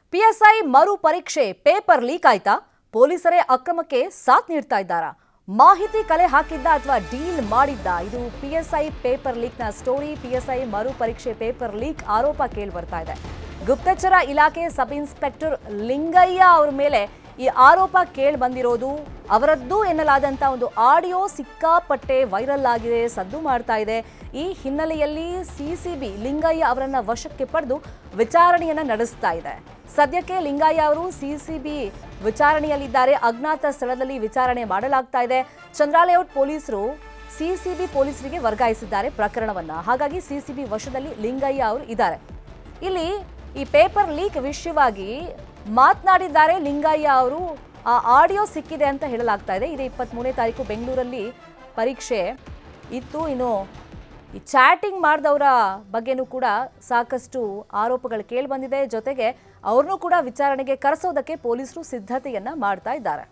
PSI ಮರು ಪರೀಕ್ಷೆ paper leak ಆಯ್ತಾ ಪೊಲೀಸರೇ ಅಕ್ರಮಕ್ಕೆ ಸಾಥ್ ನೀಡ್ತಾ ಇದ್ದಾರಾ ಮಾಹಿತಿ ಕಲೆ ಹಾಕಿದ್ದ ಅಥವಾ ಡೀಲ್ ಮಾಡಿದ್ದ ಇದು ಪಿಎಸ್ಐ ಪೇಪರ್ ಲೀಕ್ನ ಸ್ಟೋರಿ ಪಿಎಸ್ಐ ಮರು ಪರೀಕ್ಷೆ ಪೇಪರ್ ಲೀಕ್ ಆರೋಪ ಕೇಳಿ ಬರ್ತಾ ಇದೆ ಗುಪ್ತಚರ ಇಲಾಖೆ ಸಬ್ ಇನ್ಸ್ಪೆಕ್ಟರ್ ಲಿಂಗಯ್ಯ ಅವ್ರ ಮೇಲೆ ಈ ಆರೋಪ ಕೇಳಿ ಬಂದಿರೋದು ಅವರದ್ದು ಎನ್ನಲಾದಂಥ ಒಂದು ಆಡಿಯೋ ಸಿಕ್ಕಾಪಟ್ಟೆ ವೈರಲ್ ಆಗಿದೆ ಸದ್ದು ಮಾಡ್ತಾ ಇದೆ ಈ ಹಿನ್ನೆಲೆಯಲ್ಲಿ ಸಿಸಿಬಿ ಲಿಂಗಯ್ಯ ಅವರನ್ನ ವಶಕ್ಕೆ ಪಡೆದು ವಿಚಾರಣೆಯನ್ನ ನಡೆಸ್ತಾ ಇದೆ ಸದ್ಯಕ್ಕೆ ಲಿಂಗಯ್ಯ ಅವರು ಸಿಸಿಬಿ ವಿಚಾರಣೆಯಲ್ಲಿದ್ದಾರೆ ಅಜ್ಞಾತ ಸ್ಥಳದಲ್ಲಿ ವಿಚಾರಣೆ ಮಾಡಲಾಗ್ತಾ ಇದೆ ಚಂದ್ರಾಲೇಔಟ್ ಪೊಲೀಸರು ಸಿಸಿಬಿ ಪೊಲೀಸರಿಗೆ ವರ್ಗಾಯಿಸಿದ್ದಾರೆ ಪ್ರಕರಣವನ್ನ ಹಾಗಾಗಿ ಸಿಸಿಬಿ ವಶದಲ್ಲಿ ಲಿಂಗಯ್ಯ ಅವರು ಇದ್ದಾರೆ ಇಲ್ಲಿ ಈ ಪೇಪರ್ ಲೀಕ್ ವಿಷಯವಾಗಿ ಮಾತನಾಡಿದ್ದಾರೆ ಲಿಂಗಯ್ಯ ಅವರು ಆ ಆಡಿಯೋ ಸಿಕ್ಕಿದೆ ಅಂತ ಹೇಳಲಾಗ್ತಾ ಇದೆ ಇದೇ ಇಪ್ಪತ್ತ್ಮೂರನೇ ತಾರೀಕು ಬೆಂಗಳೂರಲ್ಲಿ ಪರೀಕ್ಷೆ ಇತ್ತು ಇನ್ನು ಈ ಚಾಟಿಂಗ್ ಮಾಡಿದವರ ಬಗ್ಗೆನೂ ಕೂಡ ಸಾಕಷ್ಟು ಆರೋಪಗಳು ಕೇಳಿಬಂದಿದೆ ಜೊತೆಗೆ ಅವ್ರನ್ನೂ ಕೂಡ ವಿಚಾರಣೆಗೆ ಕರೆಸೋದಕ್ಕೆ ಪೊಲೀಸರು ಸಿದ್ಧತೆಯನ್ನ ಮಾಡ್ತಾ ಇದ್ದಾರೆ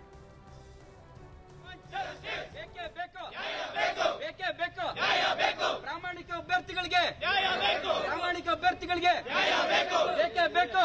ಬೇಕೇ ಬೇಕು ಬೇಕೇ ಬೇಕು ಪ್ರಾಮಾಣಿಕ ಅಭ್ಯರ್ಥಿಗಳಿಗೆ ಪ್ರಾಮಾಣಿಕ ಅಭ್ಯರ್ಥಿಗಳಿಗೆ ಬೇಕೇ ಬೇಕು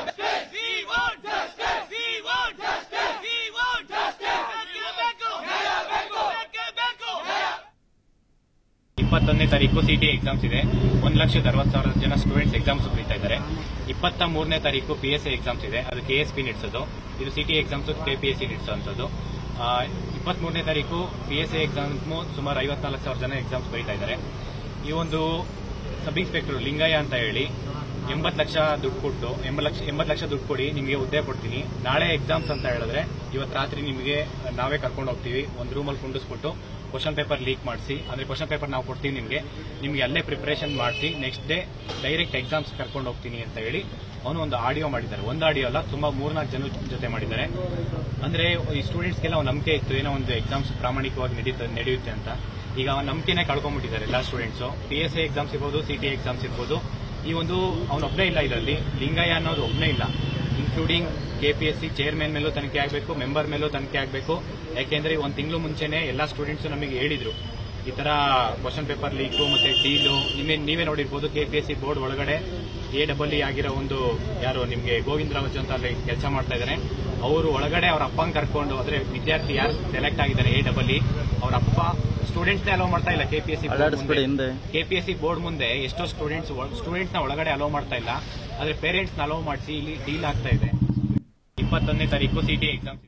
ಇಪ್ಪತ್ತೊಂದನೇ ತಾರೀಕು ಸಿಟಿ ಎಕ್ಸಾಮ್ಸ್ ಇದೆ ಒಂದು ಲಕ್ಷದ ಅರವತ್ತು ಸಾವಿರ ಜನ ಸ್ಟೂಡೆಂಟ್ಸ್ ಎಕ್ಸಾಮ್ಸ್ ಬರೀತಾ ಇದ್ದಾರೆ ಇಪ್ಪತ್ತ ಮೂರನೇ ತಾರೀಕು ಪಿ ಎಸ್ ಸಿ ಎಕ್ಸಾಮ್ಸ್ ಇದೆ ಅದು ಕೆ ಎಸ್ ಪಿ ನಡೆಸೋದು ಇದು city exams K P S C ನಡೆಸೋಂಥದ್ದು ಇಪ್ಪತ್ತ್ ಮೂರನೇ ತಾರೀಕು ಪಿ ಎಸ್ ಸಿ ಎಕ್ಸಾಮ್ ಸುಮಾರು ಐವತ್ನಾಲ್ಕು ಸಾವಿರ ಜನ ಎಕ್ಸಾಮ್ಸ್ ಬರೀತಾ ಇದ್ದಾರೆ ಈ ಒಂದು ಸಬ್ ಇನ್ಸ್ಪೆಕ್ಟರ್ ಲಿಂಗಯ್ಯ ಅಂತ ಹೇಳಿ ಎಂಬತ್ತು ಲಕ್ಷ ದುಡ್ಡು ಕೊಟ್ಟು ಎಂಬತ್ತು ಲಕ್ಷ ಎಂಬತ್ತು ಲಕ್ಷ ದುಡ್ಡು ಕೊಡಿ ನಿಮಗೆ ಹುದ್ದೆ ಕೊಡ್ತೀನಿ ನಾಳೆ ಎಕ್ಸಾಮ್ಸ್ ಅಂತ ಹೇಳಿದ್ರೆ ಇವತ್ತು ರಾತ್ರಿ ನಿಮಗೆ ನಾವೇ ಕರ್ಕೊಂಡು ಹೋಗ್ತೀವಿ ಒಂದು ರೂಮಲ್ಲಿ ಕುಂಡಿಸ್ಬಿಟ್ಟು ಕ್ವಶನ್ ಪೇಪರ್ ಲೀಕ್ ಮಾಡಿಸಿ ಅಂದ್ರೆ ಕ್ವಶನ್ ಪೇಪರ್ ನಾವು ಕೊಡ್ತೀವಿ ನಿಮಗೆ ನಿಮಗೆ ಅಲ್ಲೇ ಪ್ರಿಪರೇಷನ್ ಮಾಡಿಸಿ ನೆಕ್ಸ್ಟ್ ಡೇ ಡೈರೆಕ್ಟ್ ಎಕ್ಸಾಮ್ಸ್ ಕರ್ಕೊಂಡು ಹೋಗ್ತೀನಿ ಅಂತ ಹೇಳಿ ಅವನು ಒಂದು ಆಡಿಯೋ ಮಾಡಿದ್ದಾರೆ ಒಂದು ಆಡಿಯೋ ಅಲ್ಲ ತುಂಬಾ ಮೂರ್ನಾಲ್ಕು ಜನ ಜೊತೆ ಮಾಡಿದ್ದಾರೆ ಅಂದ್ರೆ ಈ ಸ್ಟೂಡೆಂಟ್ಸ್ಗೆಲ್ಲ ಒಂದು ನಂಬಿಕೆ ಇತ್ತು ಏನೋ ಒಂದು ಎಕ್ಸಾಮ್ಸ್ ಪ್ರಾಮಾಣಿಕವಾಗಿ ನಡೀತ ನಡೆಯುತ್ತೆ ಅಂತ ಈಗ ಆ ನಂಬಿಕೆನೇ ಕಳ್ಕೊಂಡ್ಬಿಟ್ಟಿದ್ದಾರೆ ಎಲ್ಲ students P S A exams ಇರ್ಬೋದು ಸಿಟಿ ಎಕ್ಸಾಮ್ಸ್ ಇರ್ಬೋದು ಈ ಒಂದು ಅವನೊಬ್ಬನೇ ಇಲ್ಲ ಇದರಲ್ಲಿ ಲಿಂಗಯ್ಯ ಅನ್ನೋದು ಒಬ್ಬನೇ ಇಲ್ಲ including K P S C chairman ಮೇಲೂ ತನಿಖೆ ಆಗಬೇಕು ಮೆಂಬರ್ ಮೇಲೂ ತನಿಖೆ ಆಗಬೇಕು ಯಾಕೆಂದ್ರೆ ಒಂದು ತಿಂಗಳು ಮುಂಚೆನೆ ಎಲ್ಲ ಸ್ಟೂಡೆಂಟ್ಸ್ ನಮಗೆ ಹೇಳಿದ್ರು ಈ ತರ ಕ್ವಶನ್ ಪೇಪರ್ ಲೀಕು ಮತ್ತೆ ಡೀಲು ನಿಮ್ಮೇ ನೀವೇ ನೋಡಿರ್ಬೋದು K P S C board ಒಳಗಡೆ ಎ ಡಬಲ್ ಇ ಆಗಿರೋ ಒಂದು ಯಾರು ನಿಮಗೆ ಗೋವಿಂದ ರಾಜ್ ಅಂತ ಅಲ್ಲಿ ಕೆಲಸ ಮಾಡ್ತಾ ಇದ್ದಾರೆ ಅವರು ಒಳಗಡೆ ಅವ್ರ ಅಪ್ಪಂಗ್ ಕರ್ಕೊಂಡು ಅಂದ್ರೆ ವಿದ್ಯಾರ್ಥಿ ಯಾರು ಸೆಲೆಕ್ಟ್ ಆಗಿದ್ದಾರೆ ಎ ಡಬಲ್ ಇ ಅವ್ರ ಅಪ್ಪ ಸ್ಟೂಡೆಂಟ್ಸ್ ಅಲೋ ಮಾಡ್ತಾ ಇಲ್ಲ K P S C K P S C board ಮುಂದೆ ಎಷ್ಟೋ ಸ್ಟೂಡೆಂಟ್ಸ್ ಸ್ಟೂಡೆಂಟ್ಸ್ ನ ಒಳಗಡೆ ಅಲೋ ಮಾಡ್ತಾ ಇಲ್ಲ ಆದ್ರೆ ಪೇರೆಂಟ್ಸ್ ನ ಅಲೋ ಮಾಡಿಸಿ ಇಲ್ಲಿ ಡೀಲ್ ಆಗ್ತಾ ಇದೆ ಇಪ್ಪತ್ತೊಂದನೇ ತಾರೀಕು ಸಿಟಿ ಎಕ್ಸಾಮ್ಸ್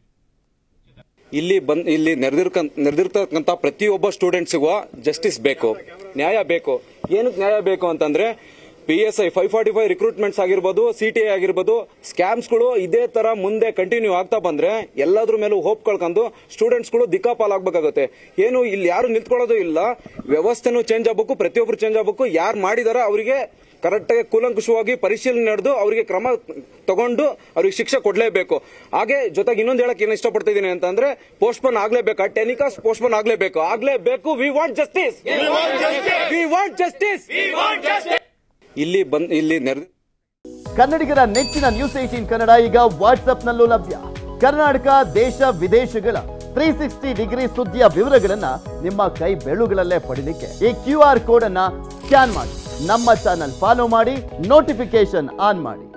ಇಲ್ಲಿ ಬಂದ್ ಇಲ್ಲಿ ನೆರೆದಿರ್ಕ ನೆರೆದಿರ್ತಕ್ಕಂಥ ಪ್ರತಿಯೊಬ್ಬ ಸ್ಟೂಡೆಂಟ್ಸಿಗೂ ಜಸ್ಟಿಸ್ ಬೇಕು ನ್ಯಾಯ ಬೇಕು ಏನಕ್ಕೆ ನ್ಯಾಯ ಬೇಕು ಅಂತಂದ್ರೆ P S I five forty five recruitments ಆಗಿರ್ಬೋದು ಸಿ ಟಿ ಐ ಆಗಿರ್ಬೋದು ಸ್ಕ್ಯಾಮ್ಸ್ಗಳು ಇದೇ ತರ ಮುಂದೆ ಕಂಟಿನ್ಯೂ ಆಗ್ತಾ ಬಂದ್ರೆ ಎಲ್ಲಾದ್ರ ಮೇಲೂ ಹೋಪ್ ಕಳ್ಕೊಂಡು ಸ್ಟೂಡೆಂಟ್ಸ್ಗಳು ದಿಕ್ಕಾಪಾಲಾಗಬೇಕಾಗುತ್ತೆ ಏನು ಇಲ್ಲಿ ಯಾರು ನಿಂತ್ಕೊಳ್ಳೋದು ಇಲ್ಲ ವ್ಯವಸ್ಥೆನೂ ಚೇಂಜ್ ಆಗ್ಬೇಕು ಪ್ರತಿಯೊಬ್ರು ಚೇಂಜ್ ಆಗ್ಬೇಕು ಯಾರು ಮಾಡಿದಾರ ಅವರಿಗೆ ಕರೆಕ್ಟ್ ಆಗಿ ಕೂಲಂಕುಷವಾಗಿ ಪರಿಶೀಲನೆ ನಡೆದು ಅವರಿಗೆ ಕ್ರಮ ತಗೊಂಡು ಅವ್ರಿಗೆ ಶಿಕ್ಷೆ ಕೊಡ್ಲೇಬೇಕು ಹಾಗೆ ಜೊತೆಗೆ ಇನ್ನೊಂದು ಹೇಳಕ್ ಏನು ಇಷ್ಟಪಡ್ತಾ ಇದೀನಿ ಅಂತಂದ್ರೆ ಪೋಸ್ಟ್ಪೋನ್ ಆಗ್ಲೇಬೇಕಾ ಟೆನಿಕಾಸ್ ಪೋಸ್ಟ್ಪೋನ್ ಆಗ್ಲೇಬೇಕು ಆಗ್ಲೇಬೇಕು we want justice we want justice ಇಲ್ಲಿ ಬಂದ್ ಇಲ್ಲಿ ನೆರೆದ ಕನ್ನಡಿಗರ ನೆಚ್ಚಿನ ನ್ಯೂಸ್ ಏಟೀನ್ ಕನ್ನಡ ಈಗ ವಾಟ್ಸ್ಆಪ್ನಲ್ಲೂ ಲಭ್ಯ ಕರ್ನಾಟಕ ದೇಶ ವಿದೇಶಗಳ ತ್ರೀ ಸಿಕ್ಸ್ಟಿ ಡಿಗ್ರಿ ಸುದ್ದಿಯ ವಿವರಗಳನ್ನ ನಿಮ್ಮ ಕೈ ಬೆಳುಗಳಲ್ಲೇ ಪಡಿಲಿಕ್ಕೆ ಈ ಕ್ಯೂ ಆರ್ ಕೋಡ್ ಅನ್ನ ಸ್ಕ್ಯಾನ್ ಮಾಡಿ ನಮ್ಮ ಚಾನಲ್ ಫಾಲೋ ಮಾಡಿ ನೋಟಿಫಿಕೇಶನ್ ಆನ್ ಮಾಡಿ